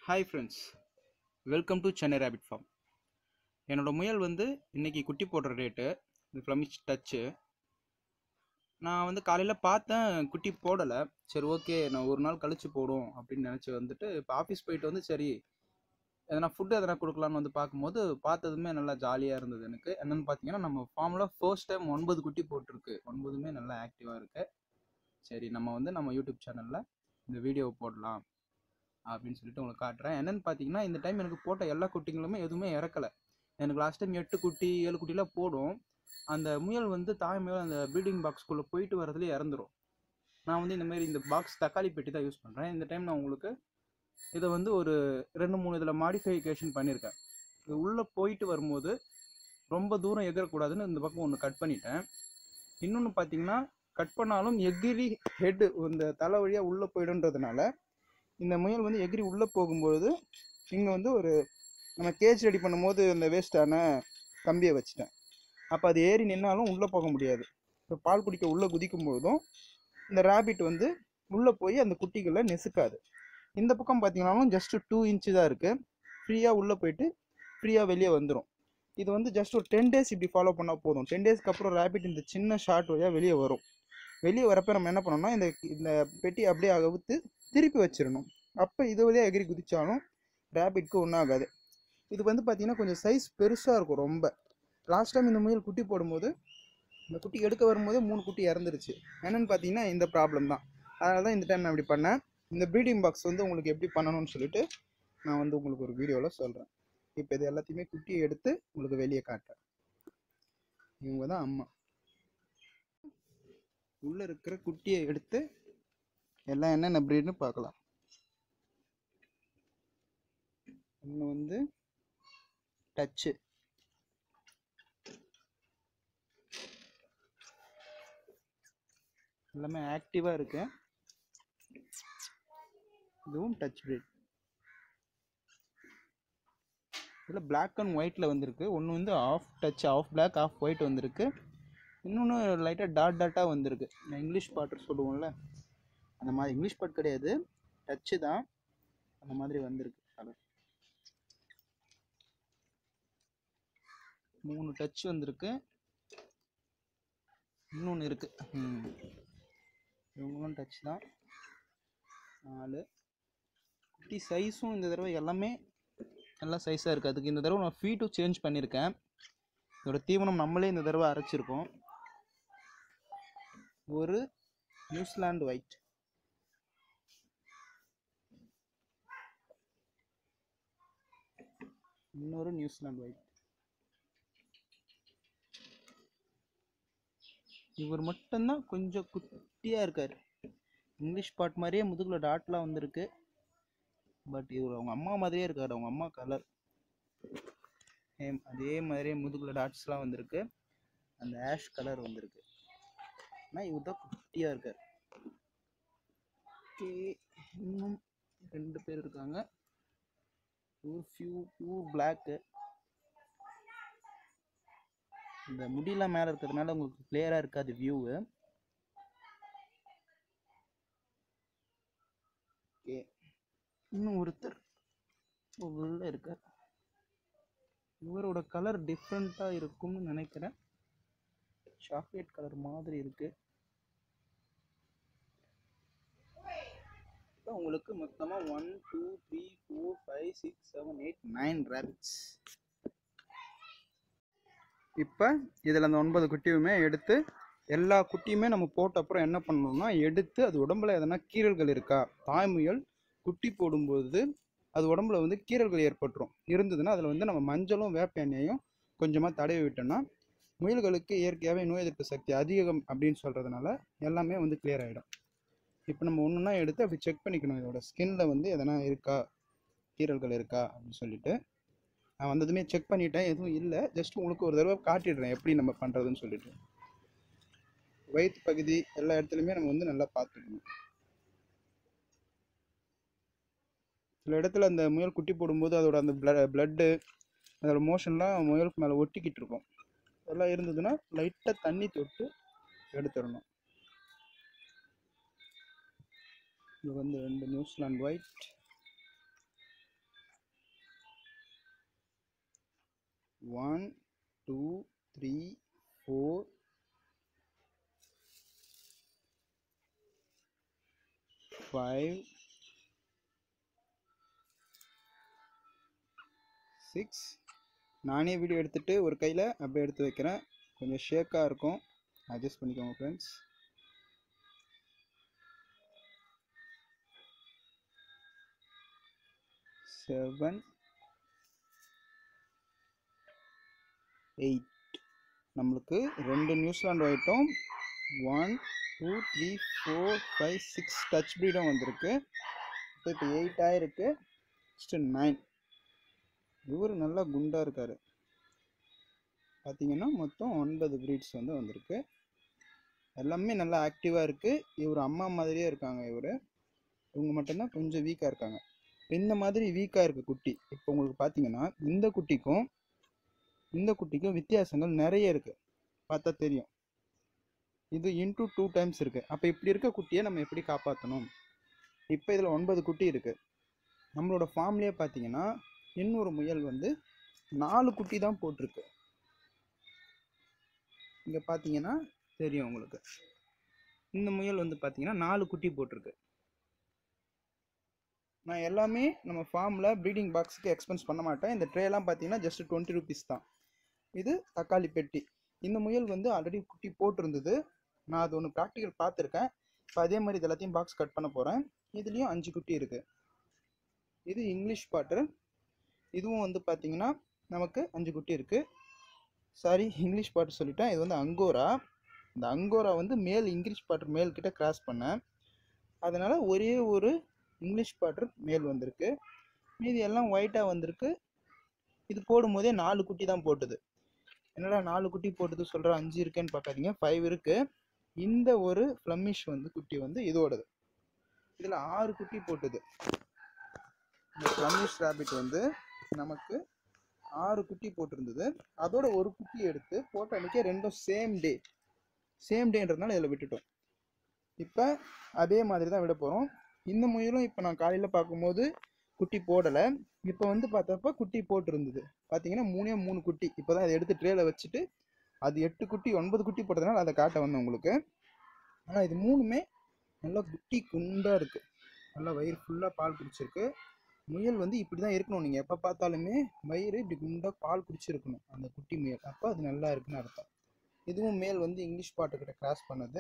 Hi friends welcome to Chennai rabbit farm என்னோட முயல் வந்து இன்னைக்கு குட்டி போடுற ரேட்டு இந்த ஃப்ளமிஷ் டச்சு நான் வந்து காலையில் பார்த்தேன் குட்டி போடலை சரி ஓகே நான் ஒரு நாள் கழிச்சு போடும் அப்படின்னு நினச்சி வந்துட்டு இப்போ ஆஃபீஸ் போயிட்டு வந்து சரி எதனா ஃபுட்டு எதனா கொடுக்கலான்னு வந்து பார்க்கும்போது பார்த்ததுமே நல்லா ஜாலியாக இருந்தது எனக்கு என்னென்னு பார்த்தீங்கன்னா நம்ம ஃபார்மில் ஃபர்ஸ்ட் டைம் ஒன்பது குட்டி போட்டிருக்கு ஒன்பதுமே நல்லா ஆக்டிவாக இருக்கு சரி நம்ம வந்து நம்ம யூடியூப் சேனலில் இந்த வீடியோ போடலாம் அப்படின்னு சொல்லிட்டு உங்களுக்கு காட்டுறேன் என்னன்னு பார்த்தீங்கன்னா இந்த டைம் எனக்கு போட்ட எல்லா குட்டிங்களுமே எதுவுமே இறக்கலை எனக்கு லாஸ்ட் டைம் எட்டு குட்டி ஏழு குட்டிலாம் போடும் அந்த முயல் வந்து தாய் முயல் அந்த ப்ரீடிங் பாக்ஸ்குள்ளே போயிட்டு வரதுலேயே இறந்துரும் நான் வந்து இந்த மாதிரி இந்த பாக்ஸ் தக்காளி பெட்டி தான் யூஸ் பண்ணுறேன் இந்த டைம் நான் உங்களுக்கு இதை வந்து ஒரு ரெண்டு மூணு இதில் மாடிஃபிகேஷன் பண்ணியிருக்கேன் இது உள்ளே போயிட்டு வரும்போது ரொம்ப தூரம் எகிறக்கூடாதுன்னு இந்த பக்கம் ஒன்று கட் பண்ணிட்டேன் இன்னொன்று பார்த்தீங்கன்னா கட் பண்ணாலும் எகிரி ஹெட்டு இந்த தலை வழியாக உள்ளே போயிடுன்றதுனால இந்த முயல் வந்து எகிரி உள்ளே போகும்பொழுது இங்கே வந்து ஒரு நம்ம கேஜ் ரெடி பண்ணும்போது அந்த வேஸ்ட்டான கம்பியை வச்சுட்டேன் அப்போ அது ஏறி நின்னாலும் உள்ளே போக முடியாது இப்போ பால் குடிக்க உள்ளே குதிக்கும் பொழுதும் இந்த ரேபிட் வந்து உள்ளே போய் அந்த குட்டிகளை நெசுக்காது இந்த பக்கம் பார்த்தீங்கன்னாலும் ஜஸ்ட் டூ இன்ச்சு தான் இருக்குது ஃப்ரீயாக உள்ளே போயிட்டு ஃப்ரீயாக வெளியே வந்துடும் இது வந்து ஜஸ்ட் ஒரு டென் டேஸ் இப்படி ஃபாலோ பண்ணால் போதும் டென் டேஸ்க்கு அப்புறம் ரேபிட் இந்த சின்ன ஷார்ட் வழியாக வெளியே வரும் வெளியே வரப்போ நம்ம என்ன பண்ணோம்னா இந்த இந்த பெட்டி அப்படியே அவுத்து திருப்பி வச்சிடணும் அப்போ இது வழியாக எகிரி குதிச்சாலும் ரேபிட்க்கு ஒன்றும் ஆகாது இது வந்து பார்த்தீங்கன்னா கொஞ்சம் சைஸ் பெருசாக இருக்கும் ரொம்ப லாஸ்ட் டைம் இந்த முயல் குட்டி போடும்போது இந்த குட்டி எடுக்க வரும்போது மூணு குட்டி இறந்துருச்சு என்னென்னு பார்த்தீங்கன்னா இந்த ப்ராப்ளம் தான் அதனால தான் இந்த டைம் நான் இப்படி பண்ணேன் இந்த ப்ரீடிங் பாக்ஸ் வந்து உங்களுக்கு எப்படி பண்ணணும்னு சொல்லிட்டு நான் வந்து உங்களுக்கு ஒரு வீடியோவில் சொல்கிறேன் இப்போ இது எல்லாத்தையுமே குட்டியை எடுத்து உங்களுக்கு வெளியே காட்டுறேன் இவங்க தான் அம்மா உள்ளே இருக்கிற குட்டியை எடுத்து எல்லாம் என்னென்ன ப்ரீட்னு பார்க்கலாம் ஒன்று வந்து டச்சு எல்லாமே ஆக்டிவாக இருக்கு இதுவும் டச் பிரீட் இதில் பிளாக் அண்ட் ஒயிட்டில் வந்திருக்கு ஒன்று வந்து of Dutch of black of white வந்திருக்கு இன்னொன்று லைட்டாக டாட் டாட்டாக வந்திருக்கு நான் இங்கிலீஷ் பாட்டு சொல்லுவோம்ல அந்த மாதிரி இங்கிலீஷ் பாட் கிடையாது டச்சு தான் அந்த மாதிரி வந்திருக்கு கலர் மூணு டச் வந்திருக்கு இன்னொன்று இருக்கு ம். இவங்களும் டச் தான் நாலு குட்டி சைஸும் இந்த தடவை எல்லாமே நல்லா சைஸாக இருக்குது அதுக்கு இந்த தடவை நான் ஃபீட்டும் சேஞ்ச் பண்ணியிருக்கேன் இதோட தீவனம் நம்மளே இந்த தடவை அரைச்சிருக்கோம் ஒரு நியூசிலாந்து ஒயிட் இன்னொரு நியூசிலாந்து ஒயிட் இவர் மட்டும்தான் கொஞ்சம் குட்டியாக இருக்கார் இங்கிலீஷ் பாட் மாதிரியே முதுகில் டாட்லாம் வந்திருக்கு பட் இவர் அவங்க அம்மா மாதிரியே இருக்கார் அவங்க அம்மா கலர் அதே மாதிரியே முதுகில் டாட்ஸ்லாம் வந்திருக்கு அந்த ஆஷ் கலர் வந்திருக்கு ஆனால் இவர் தான் குட்டியாக இருக்கார் ஓகே இன்னும் ரெண்டு பேர் இருக்காங்க பியூர் ஃபியூ பியூர் பிளாக்கு இந்த முடியெல்லாம் மேலே இருக்கிறதுனால உங்களுக்கு கிளியராக இருக்காது வியூவு ஓகே இன்னும் ஒருத்தர் உள்ள இருக்கார் இவரோட கலர் டிஃப்ரெண்ட்டாக இருக்கும்னு நினைக்கிறேன் சாக்லேட் கலர் மாதிரி இருக்கு இப்போ உங்களுக்கு மொத்தமாக one two three four five six seven eight nine rabbits இப்போ இதில் அந்த ஒன்பது குட்டியுமே எடுத்து எல்லா குட்டியுமே நம்ம போட்ட அப்புறம் என்ன பண்ணணும்னா எடுத்து அது உடம்புல எதனா கீறல்கள் இருக்கா தாய்முயல் குட்டி போடும்போது அது உடம்புல வந்து கீறல்கள் ஏற்பட்டுரும் இருந்ததுன்னா அதில் வந்து நம்ம மஞ்சளும் வேப்ப எண்ணெயும் கொஞ்சமாக தடவி விட்டோம்னா முயல்களுக்கு இயற்கையாகவே நோய் எதிர்ப்பு சக்தி அதிகம் அப்படின்னு சொல்கிறதுனால எல்லாமே வந்து கிளியர் ஆகிடும் இப்போ நம்ம ஒன்று ஒன்றா எடுத்து அப்படி செக் பண்ணிக்கணும் இதோட ஸ்கின்ல வந்து எதனா இருக்கா கீறல்கள் இருக்கா அப்படின்னு சொல்லிட்டு நான் வந்ததுமே செக் பண்ணிட்டேன் எதுவும் இல்லை ஜஸ்ட் உங்களுக்கு ஒரு தடவை காட்டிடுறேன் எப்படி நம்ம பண்ணுறதுன்னு சொல்லிட்டு வயிற்று பகுதி எல்லா இடத்துலையுமே நம்ம வந்து நல்லா பார்த்துக்கணும் சில இடத்துல அந்த முயல் குட்டி போடும்போது அதோட அந்த பிளட்டு அதோட மோஷன்லாம் முயலுக்கு மேலே ஒட்டிக்கிட்டு இருக்கும் அதெல்லாம் இருந்ததுன்னா லைட்டாக தண்ணி தொட்டு எடுத்துடணும் இது வந்து ரெண்டு New Zealand white one two three four five six நானே வீடியோ எடுத்துகிட்டு ஒரு கையில் அப்படியே எடுத்து வைக்கிறேன் கொஞ்சம் ஷேக்காக இருக்கும் அட்ஜஸ்ட் பண்ணிக்கோங்க ஃப்ரெண்ட்ஸ் செவன் எயிட் நம்மளுக்கு ரெண்டு நியூசிலாந்து ஒயிட்டும் one two three four five six Dutch ப்ரீடும் வந்திருக்கு இப்போ இப்போ எயிட் ஆயிருக்கு நெக்ஸ்ட்டு நைன் இவர் நல்லா குண்டாக இருக்கார் பார்த்தீங்கன்னா மொத்தம் ஒன்பது ப்ரீட்ஸ் வந்து வந்திருக்கு எல்லாமே நல்லா ஆக்டிவாக இருக்குது இவர் அம்மா மாதிரியே இருக்காங்க இவர் இவங்க மட்டும்தான் கொஞ்சம் வீக்காக இருக்காங்க இந்த மாதிரி வீக்காக இருக்க குட்டி இப்போ உங்களுக்கு பார்த்தீங்கன்னா இந்த குட்டிக்கும் இந்த குட்டிக்கும் வித்தியாசங்கள் நிறைய இருக்குது பார்த்தா தெரியும் இது இன்டூ டூ டைம்ஸ் இருக்குது அப்போ இப்படி இருக்க குட்டியை நம்ம எப்படி காப்பாற்றணும் இப்போ இதில் ஒன்பது குட்டி இருக்குது நம்மளோட ஃபார்ம்லேயே பார்த்தீங்கன்னா இன்னொரு முயல் வந்து நாலு குட்டி தான் போட்டிருக்கு இங்கே பார்த்தீங்கன்னா தெரியும் உங்களுக்கு இந்த முயல் வந்து பார்த்தீங்கன்னா நாலு குட்டி போட்டிருக்கு நான் எல்லாமே நம்ம ஃபார்மில் ப்ரீடிங் பாக்ஸுக்கு எக்ஸ்பென்ஸ் பண்ண மாட்டேன் இந்த ட்ரேலாம் பார்த்தீங்கன்னா ஜஸ்ட் டுவெண்ட்டி ருபீஸ் தான் இது தக்காளி பெட்டி இந்த முயல் வந்து ஆல்ரெடி குட்டி போட்டிருந்தது நான் அது ஒன்று ப்ராக்டிக்கல் பார்த்துருக்கேன் இப்போ அதே மாதிரி இது எல்லாத்தையும் பாக்ஸ் கட் பண்ண போகிறேன் இதுலேயும் அஞ்சு குட்டி இருக்குது இது இங்கிலீஷ் பாட்டு இதுவும் வந்து பார்த்தீங்கன்னா நமக்கு அஞ்சு குட்டி இருக்குது சாரி இங்கிலீஷ் பாட்டு சொல்லிட்டேன் இது வந்து அங்கோரா இந்த அங்கோரா வந்து மேல் இங்கிலீஷ் பாட்டு மேல் கிட்ட கிராஸ் பண்ணேன் அதனால் ஒரே ஒரு இங்கிலீஷ் பாட்டர் மேல் வந்திருக்கு மீதி எல்லாம் ஒயிட்டாக வந்திருக்கு இது போடும்போதே நாலு குட்டி தான் போட்டுது என்னடா நாலு குட்டி போட்டது சொல்கிற அஞ்சு இருக்கேன்னு பார்க்காதீங்க ஃபைவ் இருக்குது இந்த ஒரு ஃப்ளம்மிஷ் வந்து குட்டி வந்து இதோடது இதில் ஆறு குட்டி போட்டுது இந்த ஃப்ளம்மிஷ் ரேபிட் வந்து நமக்கு ஆறு குட்டி போட்டிருந்தது அதோட ஒரு குட்டி எடுத்து போட்ட அன்றைக்கே ரெண்டும் சேம் டே சேம் டேன்றதுனால இதில் விட்டுட்டோம் இப்போ அதே மாதிரி தான் விட போகிறோம் இந்த முயலும் இப்போ நான் காலையில் பார்க்கும்போது குட்டி போடலை இப்போ வந்து பார்த்தப்ப குட்டி போட்டிருந்தது பார்த்தீங்கன்னா மூணே மூணு குட்டி இப்போ தான் அதை எடுத்து ட்ரேல வச்சுட்டு அது எட்டு குட்டி ஒன்பது குட்டி போட்டதுனால அதை காட்ட வந்தேன் உங்களுக்கு ஆனால் இது மூணுமே நல்லா குட்டி குண்டாக இருக்குது நல்லா வயிறு ஃபுல்லாக பால் குடிச்சிருக்கு முயல் வந்து இப்படி தான் இருக்கணும் நீங்கள் எப்போ பார்த்தாலுமே வயிறு இப்படி குண்டாக பால் குடிச்சிருக்கணும் அந்த குட்டி முயல் அப்போ அது நல்லா இருக்குன்னு அர்த்தம் இதுவும் மேல் வந்து இங்கிலீஷ் பாட்டுக்கிட்ட கிராஸ் பண்ணது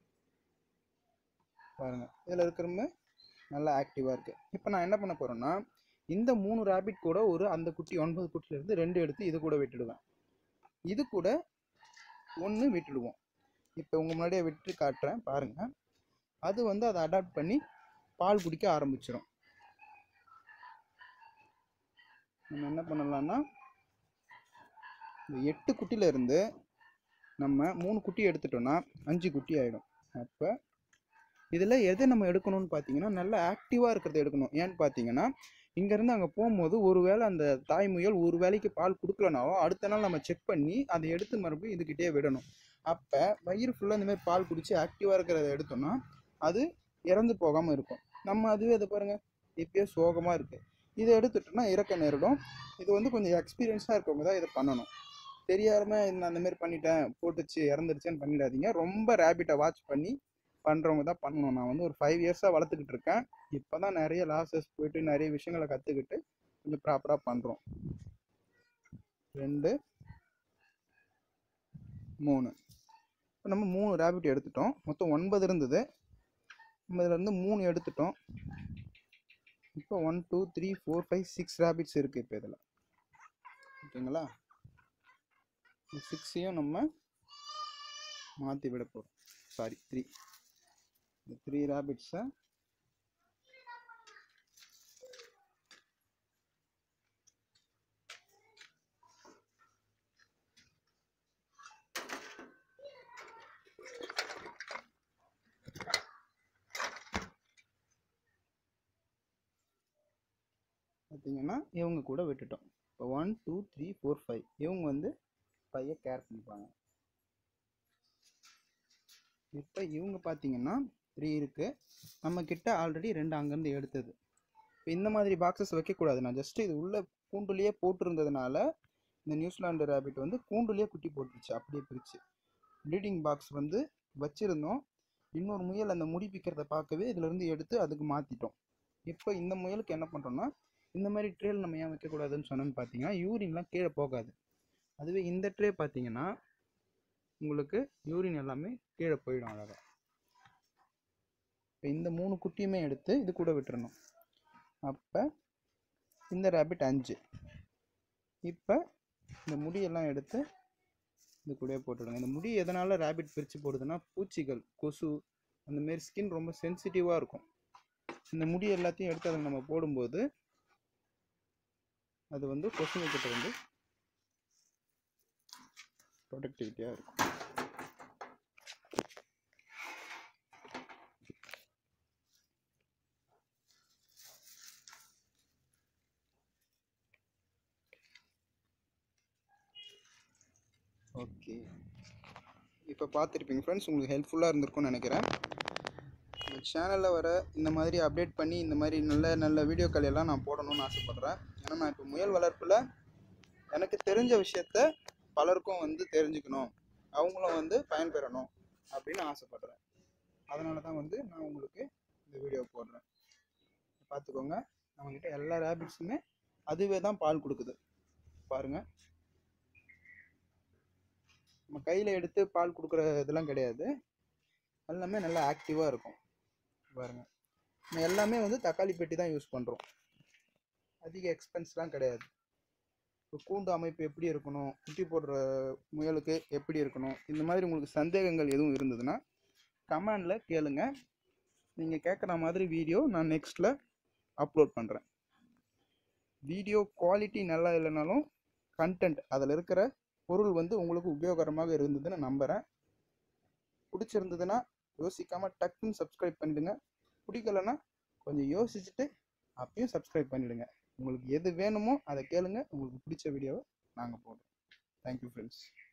பாருங்க இதில் இருக்கிறவங்க நல்லா ஆக்டிவாக இருக்குது இப்போ நான் என்ன பண்ண போகிறேன்னா இந்த மூணு ரேபிட் கூட ஒரு அந்த குட்டி ஒன்பது குட்டிலேருந்து ரெண்டு எடுத்து இது கூட விட்டுடுவேன் இது கூட ஒன்று விட்டுடுவோம் இப்போ உங்கள் முன்னாடியே விட்டு காட்டுறேன் பாருங்கள் அது வந்து அதை அடாப்ட் பண்ணி பால் குடிக்க ஆரம்பிச்சிடும் நம்ம என்ன பண்ணலாம்னா இந்த எட்டு குட்டியில இருந்து நம்ம மூணு குட்டி எடுத்துட்டோம்னா அஞ்சு குட்டி ஆகிடும் அப்போ இதில் எதை நம்ம எடுக்கணும்னு பார்த்தீங்கன்னா நல்லா ஆக்டிவாக இருக்கிறத எடுக்கணும் ஏன்னு பார்த்தீங்கன்னா இங்கேருந்து அங்கே போகும்போது ஒருவேளை அந்த தாய் முயல் ஒரு வேளைக்கு பால் கொடுக்கலனாவோ அடுத்த நாள் நம்ம செக் பண்ணி அதை எடுத்து மறுபடியும் இதுக்கிட்டே விடணும் அப்போ வயிறு ஃபுல்லாக இந்த மாதிரி பால் குடிச்சு ஆக்டிவாக இருக்கிறத எடுத்தோம்னா அது இறந்து போகாமல் இருக்கும் நம்ம அதுவே இதை பாருங்கள் இப்பயே சோகமாக இருக்குது இதை எடுத்துட்டோம்னா இறக்க நேரிடும் இது வந்து கொஞ்சம் எக்ஸ்பீரியன்ஸாக இருக்கவங்க தான் இதை பண்ணணும் தெரியாமல் நான் அந்த மாதிரி பண்ணிட்டேன் போட்டுச்சு இறந்துருச்சேன்னு பண்ணிடாதீங்க ரொம்ப ரேபிட்டை வாட்ச் பண்ணி பண்ணுறவங்க தான் பண்ணணும் நான் வந்து ஒரு ஃபைவ் இயர்ஸாக வளர்த்துக்கிட்டு இருக்கேன் இப்போ தான் நிறைய லாஸஸ் போயிட்டு நிறைய விஷயங்களை கற்றுக்கிட்டு கொஞ்சம் ப்ராப்பராக பண்ணுறோம் ரெண்டு மூணு இப்போ நம்ம மூணு ரேபிட் எடுத்துட்டோம் மொத்தம் ஒன்பது இருந்தது நம்ம இதுல இருந்து மூணு எடுத்துட்டோம் இப்போ one two three four five six rabbits இருக்குது இப்போ இதில் ஓகேங்களா சிக்ஸையும் நம்ம மாற்றி விட போகிறோம் சாரி த்ரீ இந்த த்ரீ ரேபிட்ஸை பார்த்தீங்கன்னா இவங்க கூட விட்டுட்டோம் இப்போ one two three four five இவங்க வந்து ஃபைவை கேர் பண்ணிப்பாங்க இப்போ இவங்க பார்த்தீங்கன்னா த்ரீ இருக்குது நம்ம கிட்ட ஆல்ரெடி ரெண்டு அங்கேருந்து எடுத்தது இப்போ இந்த மாதிரி பாக்ஸஸ் வைக்கக்கூடாது நான் ஜஸ்ட் இது உள்ள கூண்டுலேயே போட்டிருந்ததுனால இந்த நியூசிலாந்து ரேபிட் வந்து கூண்டுலேயே குட்டி போட்டுருச்சு அப்படியே பிரிச்சு ப்ளீடிங் பாக்ஸ் வந்து வச்சுருந்தோம் இன்னொரு முயல் அந்த முடி பிக்கிறத பார்க்கவே இதுலேருந்து எடுத்து அதுக்கு மாற்றிட்டோம் இப்போ இந்த முயலுக்கு என்ன பண்ணுறோம்னா இந்த மாதிரி ட்ரேல நம்ம ஏன் வைக்கக்கூடாதுன்னு சொன்னோன்னு பார்த்தீங்கன்னா யூரின்லாம் கீழே போகாது அதுவே இந்த ட்ரே பார்த்தீங்கன்னா உங்களுக்கு யூரின் எல்லாமே கீழே போயிடும் அழகாக இப்போ இந்த மூணு குட்டியுமே எடுத்து இது கூட விட்டுறணும் அப்போ இந்த ரேபிட் அஞ்சு இப்போ இந்த முடியெல்லாம் எடுத்து இது கூடயே போட்டுவிடுங்க இந்த முடி எதனால் ரேபிட் பிரித்து போடுதுன்னா பூச்சிகள் கொசு அந்த மாரி ஸ்கின் ரொம்ப சென்சிட்டிவாக இருக்கும் இந்த முடி எல்லாத்தையும் எடுத்து அதில் நம்ம போடும்போது அது வந்து கொசுங்க கிட்ட வந்து ப்ரொடக்டிவிட்டியாக இருக்கும் ஓகே இப்போ பார்த்துருப்பீங்க ஃப்ரெண்ட்ஸ் உங்களுக்கு ஹெல்ப்ஃபுல்லாக இருந்திருக்கும்னு நினைக்கிறேன் இந்த சேனலில் வர இந்த மாதிரி அப்டேட் பண்ணி இந்த மாதிரி நல்ல நல்ல வீடியோக்கள் எல்லாம் நான் போடணும்னு ஆசைப்பட்றேன் ஏன்னா நான் இப்போ முயல் வளர்ப்பில் எனக்கு தெரிஞ்ச விஷயத்த பலருக்கும் வந்து தெரிஞ்சுக்கணும் அவங்களும் வந்து பயன்பெறணும் அப்படின்னு ஆசைப்பட்றேன் அதனால தான் வந்து நான் உங்களுக்கு இந்த வீடியோ போடுறேன் பார்த்துக்கோங்க நம்மக்கிட்ட எல்லா ரேபிட்ஸுமே அதுவே தான் பால் கொடுக்குது பாருங்கள் நம்ம கையில் எடுத்து பால் கொடுக்குற இதெல்லாம் கிடையாது எல்லாமே நல்லா ஆக்டிவாக இருக்கும் பாருங்க நம்ம எல்லாமே வந்து தக்காளி பெட்டி தான் யூஸ் பண்ணுறோம் அதிக எக்ஸ்பென்ஸ்லாம் கிடையாது இப்போ கூண்டு அமைப்பு எப்படி இருக்கணும் குட்டி போடுற முயலுக்கு எப்படி இருக்கணும் இந்த மாதிரி உங்களுக்கு சந்தேகங்கள் எதுவும் இருந்ததுன்னா கமெண்டில் கேளுங்க நீங்கள் கேட்குற மாதிரி வீடியோ நான் நெக்ஸ்ட்டில் அப்லோட் பண்ணுறேன் வீடியோ குவாலிட்டி நல்லா இல்லைனாலும் கண்டென்ட் அதில் இருக்கிற பொருள் வந்து உங்களுக்கு உபயோகரமாக இருந்ததுன்னு நம்புகிறேன் பிடிச்சிருந்ததுன்னா யோசிக்காமல் டக்குன்னு சப்ஸ்கிரைப் பண்ணிடுங்க பிடிக்கலன்னா கொஞ்சம் யோசிச்சுட்டு அப்பயும் சப்ஸ்கிரைப் பண்ணிடுங்க உங்களுக்கு எது வேணுமோ அதை கேளுங்க உங்களுக்கு பிடிச்ச வீடியோவை நாங்கள் போடுறோம் தேங்க்யூ ஃப்ரெண்ட்ஸ்